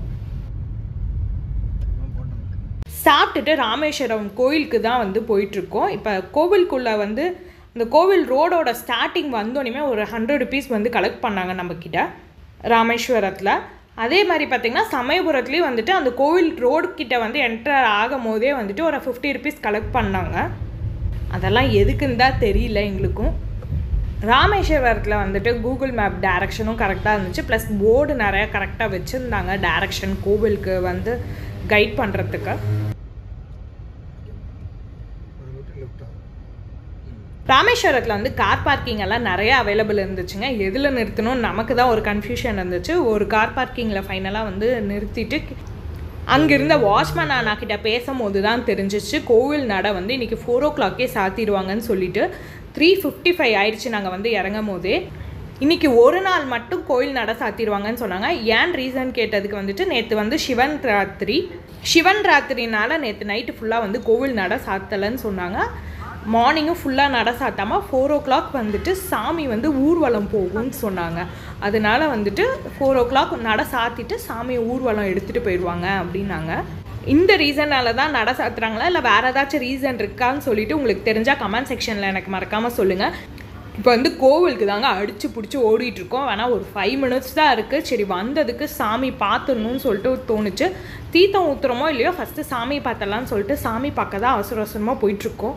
சாப்பிட்டுட்டு ராமேஸ்வரம் கோயிலுக்கு தான் வந்து போயிட்டுருக்கோம் இப்போ கோவிலுக்குள்ளே வந்து இந்த கோவில் ரோடோட ஸ்டார்டிங் வந்தோடனே ஒரு ஹண்ட்ரட் ருபீஸ் வந்து கலெக்ட் பண்ணாங்க நம்மக்கிட்ட ராமேஸ்வரத்தில் அதே மாதிரி பார்த்திங்கன்னா சமயபுரத்துலேயும் வந்துட்டு அந்த கோவில் ரோடு கிட்ட வந்து என்டர் ஆகும் போதே வந்துட்டு ஒரு ஃபிஃப்டி ருபீஸ் கலெக்ட் பண்ணாங்க அதெல்லாம் எதுக்குன்னு தான் தெரியல எங்களுக்கும் ராமேஸ்வரத்தில் வந்துட்டு கூகுள் மேப் டேரக்ஷனும் கரெக்டாக இருந்துச்சு ப்ளஸ் போர்டு நிறையா கரெக்டாக வச்சுருந்தாங்க டேரக்ஷன் கோவிலுக்கு வந்து கைட் பண்ணுறதுக்கு ராமேஸ்வரத்தில் வந்து கார் பார்க்கிங் எல்லாம் நிறைய அவைலபிள் இருந்துச்சுங்க எதில் நிறுத்தணும் நமக்கு தான் ஒரு கன்ஃபியூஷன் இருந்துச்சு ஒரு கார் பார்க்கிங்கில் ஃபைனலாக வந்து நிறுத்திட்டு அங்கிருந்த வாட்ச்மேன் அண்ணா கிட்ட பேசும்போது தான் தெரிஞ்சிச்சு கோவில் நடை வந்து இன்றைக்கி ஃபோர் ஓ கிளாக்கே சாத்திடுவாங்கன்னு சொல்லிட்டு த்ரீ ஃபிஃப்டி ஃபைவ் ஆயிடுச்சு நாங்கள் வந்து இறங்கும் போதே இன்றைக்கி ஒரு நாள் மட்டும் கோயில் நட சாத்திடுவாங்கன்னு சொன்னாங்க ஏன் ரீசன் கேட்டதுக்கு வந்துட்டு நேற்று வந்து சிவன் ராத்திரி சிவன் ராத்திரினால நேற்று நைட்டு ஃபுல்லாக வந்து கோவில் நட சாத்தலைன்னு சொன்னாங்க மார்னிங்கும் ஃபுல்லாக நட சாத்தாமல் ஃபோர் ஓ கிளாக் வந்துட்டு சாமி வந்து ஊர்வலம் போகும்னு சொன்னாங்க அதனால வந்துட்டு ஃபோர் ஓ கிளாக் நட சாத்திட்டு சாமியை ஊர்வலம் எடுத்துகிட்டு போயிடுவாங்க அப்படின்னாங்க இந்த ரீசனால தான் நட சாத்துறாங்களா இல்லை வேறு ஏதாச்சும் ரீசன் இருக்கான்னு சொல்லிட்டு உங்களுக்கு தெரிஞ்சால் கமெண்ட் செக்ஷனில் எனக்கு மறக்காமல் சொல்லுங்கள் இப்போ வந்து கோவிலுக்கு தாங்க அடித்து பிடிச்சி ஓடிட்டு இருக்கோம் வேணால் ஒரு ஃபைவ் மினிட்ஸ் தான் இருக்குது சரி வந்ததுக்கு சாமி பார்த்துடணும்னு சொல்லிட்டு தோணுச்சு தீர்த்தம் ஊற்றுறோமோ இல்லையோ ஃபஸ்ட்டு சாமி பார்த்தலாம்னு சொல்லிட்டு சாமி பார்க்க தான் அவசர அவசரமாக போயிட்டுருக்கோம்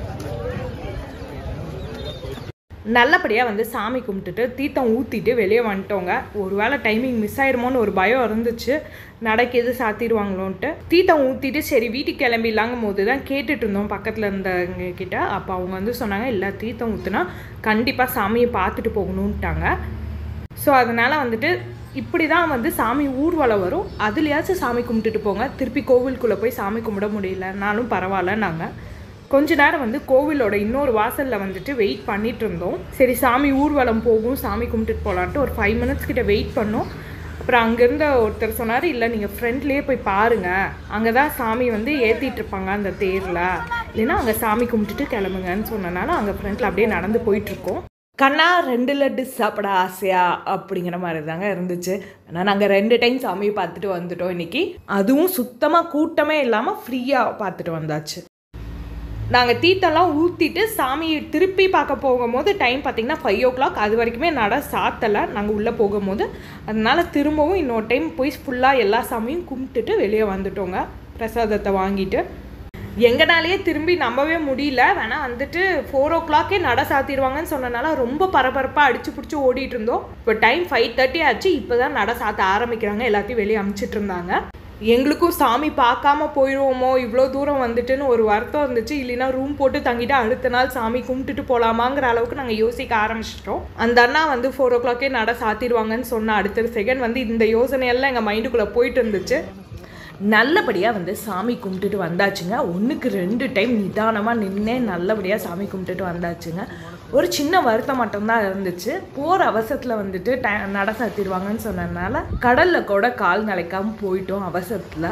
நல்லபடியாக வந்து சாமி கும்பிட்டுட்டு தீர்த்தம் ஊற்றிட்டு வெளியே வந்துட்டோங்க ஒரு வேளை டைமிங் மிஸ் ஆயிருமோன்னு ஒரு பயம் இருந்துச்சு நடக்கிது சாத்திடுவாங்களோன்ட்டு தீர்த்தம் ஊற்றிட்டு சரி வீட்டுக்கு கிளம்பிடலாங்கும் போது தான் கேட்டுட்டு இருந்தோம் பக்கத்தில் இருந்தவங்க கிட்ட அப்போ அவங்க வந்து சொன்னாங்க இல்லை தீர்த்தம் ஊற்றுனா கண்டிப்பாக சாமியை பார்த்துட்டு போகணுன்ட்டாங்க ஸோ அதனால் வந்துட்டு இப்படி தான் வந்து சாமி ஊர்வலம் வரும் அதுலேயாச்சும் சாமி கும்பிட்டுட்டு போங்க திருப்பி கோவிலுக்குள்ளே போய் சாமி கும்பிட முடியலனாலும் பரவாயில்ல நாங்கள் கொஞ்ச நேரம் வந்து கோவிலோட இன்னொரு வாசலில் வந்துட்டு வெயிட் பண்ணிட்டு இருந்தோம் சரி சாமி ஊர்வலம் போகும் சாமி கும்பிட்டுட்டு போகலான்ட்டு ஒரு ஃபைவ் மினிட்ஸ் கிட்ட வெயிட் பண்ணோம் அப்புறம் அங்கேருந்த ஒருத்தர் சொன்னார் இல்லை நீங்கள் ஃப்ரண்ட்லேயே போய் பாருங்கள் அங்கே தான் சாமி வந்து ஏற்றிட்டு இருப்பாங்க அந்த தேரில் இல்லைன்னா அங்கே சாமி கும்பிட்டுட்டு கிளம்புங்கன்னு சொன்னனால அங்கே ஃப்ரண்ட்டில் அப்படியே நடந்து போயிட்டுருக்கோம் கண்ணா ரெண்டு லட்டு சாப்பிட ஆசையா அப்படிங்கிற மாதிரி தாங்க இருந்துச்சு ஆனால் நாங்கள் ரெண்டு டைம் சாமியை பார்த்துட்டு வந்துட்டோம் இன்னைக்கு அதுவும் சுத்தமாக கூட்டமே இல்லாமல் ஃப்ரீயாக பார்த்துட்டு வந்தாச்சு நாங்கள் தீர்த்தம்லாம் ஊற்றிட்டு சாமியை திருப்பி பார்க்க போகும்போது டைம் பார்த்திங்கன்னா ஃபைவ் ஓ கிளாக் அது வரைக்குமே நட சாத்தலை நாங்கள் உள்ளே போகும்போது அதனால திரும்பவும் இன்னொரு டைம் போய் ஃபுல்லாக எல்லா சாமியும் கும்பிட்டுட்டு வெளியே வந்துட்டோங்க பிரசாதத்தை வாங்கிட்டு எங்கனாலேயே திரும்பி நம்பவே முடியல வேணால் வந்துட்டு ஃபோர் ஓ கிளாக்கே நட சாத்திடுவாங்கன்னு சொன்னனால ரொம்ப பரபரப்பாக அடிச்சு பிடிச்சி ஓடிட்டு இருந்தோம் இப்போ டைம் ஃபைவ் தேர்ட்டி ஆச்சு இப்போ தான் நட சாத்த ஆரம்பிக்கிறாங்க எல்லாத்தையும் வெளியே அமுச்சிட்டு இருந்தாங்க எங்களுக்கும் சாமி பார்க்காம போயிடுவோமோ இவ்வளோ தூரம் வந்துட்டுன்னு ஒரு வருத்தம் இருந்துச்சு இல்லைன்னா ரூம் போட்டு தங்கிட்டு அடுத்த நாள் சாமி கும்பிட்டுட்டு போகலாமாங்கிற அளவுக்கு நாங்கள் யோசிக்க ஆரம்பிச்சிட்டோம் அந்த அண்ணா வந்து ஃபோர் ஓ கிளாக்கே நட சாத்திடுவாங்கன்னு சொன்ன அடுத்த செகண்ட் வந்து இந்த யோசனையெல்லாம் எங்கள் மைண்டுக்குள்ளே போயிட்டு இருந்துச்சு நல்லபடியாக வந்து சாமி கும்பிட்டுட்டு வந்தாச்சுங்க ஒன்றுக்கு ரெண்டு டைம் நிதானமாக நின்னே நல்லபடியாக சாமி கும்பிட்டுட்டு வந்தாச்சுங்க ஒரு சின்ன வருத்தம் மட்டும்தான் இருந்துச்சு போகிற அவசரத்தில் வந்துட்டு டை நட சாத்திடுவாங்கன்னு சொன்னதுனால கடலில் கூட கால் நிலைக்காமல் போயிட்டோம் அவசரத்தில்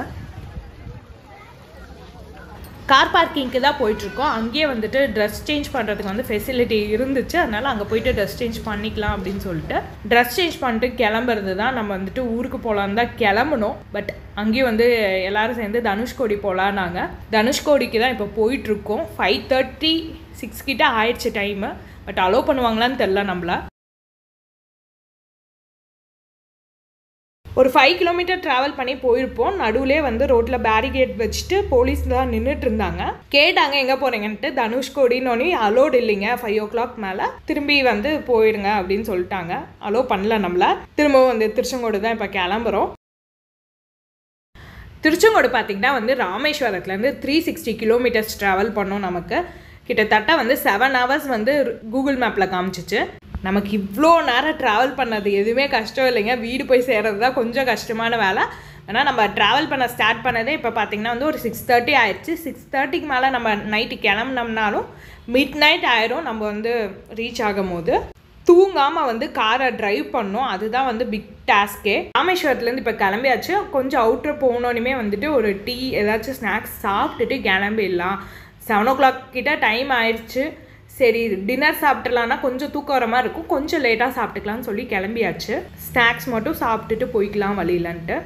கார் பார்க்கிங்க்கு தான் போயிட்டுருக்கோம் அங்கேயே வந்துட்டு ட்ரெஸ் சேஞ்ச் பண்ணுறதுக்கு வந்து ஃபெசிலிட்டி இருந்துச்சு அதனால் அங்கே போயிட்டு ட்ரெஸ் சேஞ்ச் பண்ணிக்கலாம் அப்படின்னு சொல்லிட்டு ட்ரெஸ் சேஞ்ச் பண்ணிட்டு கிளம்புறது தான் நம்ம வந்துட்டு ஊருக்கு போகலான்னு தான் கிளம்பணும் பட் அங்கேயும் வந்து எல்லாரும் சேர்ந்து தனுஷ்கோடி போகலாம் நாங்கள் தனுஷ்கோடிக்கு தான் இப்போ போயிட்டுருக்கோம் ஃபைவ் தேர்ட்டி சிக்ஸ் கிட்ட ஆயிடுச்சு டைமு பட் அலோவ் பண்ணுவாங்களான்னு தெரில நம்மள ஒரு ஃபைவ் கிலோமீட்டர் ட்ராவல் பண்ணி போயிருப்போம் நடுவுலே வந்து ரோட்டில் பேரிகேட் வச்சுட்டு போலீஸ் தான் நின்றுட்டு இருந்தாங்க கேட்டாங்க எங்கே போகிறீங்கன்ட்டு தனுஷ்கோடின்னு அலோடு இல்லைங்க ஃபைவ் ஓ கிளாக் மேலே திரும்பி வந்து போயிடுங்க அப்படின்னு சொல்லிட்டாங்க அலோ பண்ணல நம்மள திரும்பவும் வந்து திருச்செங்கோடு தான் இப்போ கிளம்புறோம் திருச்செங்கோடு பார்த்திங்கன்னா வந்து ராமேஸ்வரத்துலேருந்து த்ரீ சிக்ஸ்டி கிலோமீட்டர்ஸ் ட்ராவல் பண்ணோம் நமக்கு கிட்டத்தட்ட வந்து செவன் ஹவர்ஸ் வந்து கூகுள் மேப்பில் காமிச்சிச்சு நமக்கு இவ்வளோ நேரம் ட்ராவல் பண்ணது எதுவுமே கஷ்டம் இல்லைங்க வீடு போய் சேர்றது தான் கொஞ்சம் கஷ்டமான வேலை ஆனால் நம்ம ட்ராவல் பண்ண ஸ்டார்ட் பண்ணதே இப்போ பார்த்திங்கன்னா வந்து ஒரு சிக்ஸ் தேர்ட்டி ஆயிடுச்சு சிக்ஸ் தேர்ட்டிக்கு மேலே நம்ம நைட்டு கிளம்புனோம்னாலும் மிட் நைட் ஆயிரும் நம்ம வந்து ரீச் ஆகும் போது தூங்காமல் வந்து காரை டிரைவ் பண்ணோம் அதுதான் வந்து பிக் டாஸ்கே ராமேஸ்வரத்துலேருந்து இப்போ கிளம்பியாச்சு கொஞ்சம் அவுட்டர் போனோன்னுமே வந்துட்டு ஒரு டீ ஏதாச்சும் ஸ்நாக்ஸ் சாப்பிட்டுட்டு கிளம்பிடலாம் செவன் ஓ கிளாக் கிட்ட டைம் ஆயிடுச்சு சரி டின்னர் சாப்பிட்றலான்னா கொஞ்சம் தூக்கம் வர மாதிரி இருக்கும் கொஞ்சம் லேட்டாக சாப்பிட்டுக்கலாம்னு சொல்லி கிளம்பியாச்சு ஸ்நாக்ஸ் மட்டும் சாப்பிட்டுட்டு போய்க்கலாம் வழியிலன்ட்டு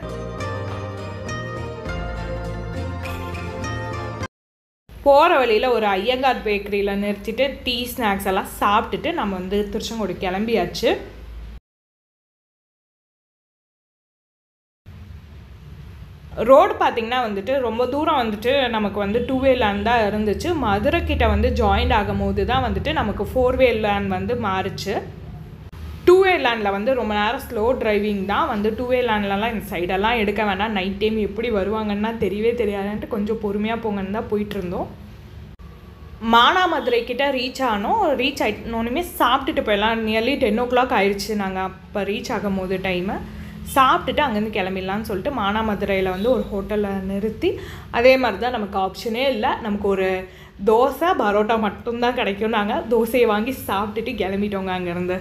போகிற வழியில் ஒரு ஐயங்கார் பேக்கரியில் நிறுத்திட்டு டீ ஸ்நாக்ஸ் எல்லாம் சாப்பிட்டுட்டு நம்ம வந்து திருச்செங்கோடு கிளம்பியாச்சு ரோடு பார்த்திங்கன்னா வந்துட்டு ரொம்ப தூரம் வந்துட்டு நமக்கு வந்து டூ வே லேண்ட் தான் இருந்துச்சு மதுரை கிட்ட வந்து ஜாயிண்ட் ஆகும் போது தான் வந்துட்டு நமக்கு ஃபோர் வே லேண்ட் வந்து மாறுச்சு டூ வே லேண்டில் வந்து ரொம்ப நேரம் ஸ்லோ டிரைவிங் தான் வந்து டூ வே லேண்ட்லலாம் இந்த சைடெல்லாம் எடுக்க வேண்டாம் நைட் டைம் எப்படி வருவாங்கன்னா தெரியவே தெரியாதுன்ட்டு கொஞ்சம் பொறுமையாக போங்கன்னு தான் போயிட்டு இருந்தோம் மானாமதுரை கிட்ட ரீச் ஆனோம் ரீச் ஆகிட்டோன்னுமே சாப்பிட்டுட்டு போயிடலாம் நியர்லி டென் ஓ கிளாக் ஆயிடுச்சு நாங்கள் அப்போ ரீச் ஆகும் போது டைமு சாப்பிட்டுட்டு அங்கேருந்து கிளம்பிடலான்னு சொல்லிட்டு மானாமதுரையில் வந்து ஒரு ஹோட்டலில் நிறுத்தி அதே மாதிரி தான் நமக்கு ஆப்ஷனே இல்லை நமக்கு ஒரு தோசை பரோட்டா மட்டும்தான் கிடைக்கும் நாங்கள் தோசையை வாங்கி சாப்பிட்டுட்டு கிளம்பிட்டோங்க அங்கேருந்து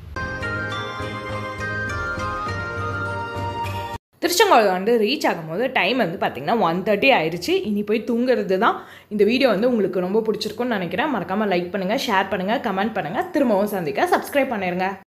திருச்செங்கோடு வந்து ரீச் ஆகும்போது டைம் வந்து பார்த்திங்கன்னா ஒன் தேர்ட்டி ஆயிடுச்சு இனி போய் தூங்குறது தான் இந்த வீடியோ வந்து உங்களுக்கு ரொம்ப பிடிச்சிருக்குன்னு நினைக்கிறேன் மறக்காமல் லைக் பண்ணுங்கள் ஷேர் பண்ணுங்கள் கமெண்ட் பண்ணுங்கள் திரும்பவும் சந்திக்க சப்ஸ்கிரைப் பண்ணிடுங்க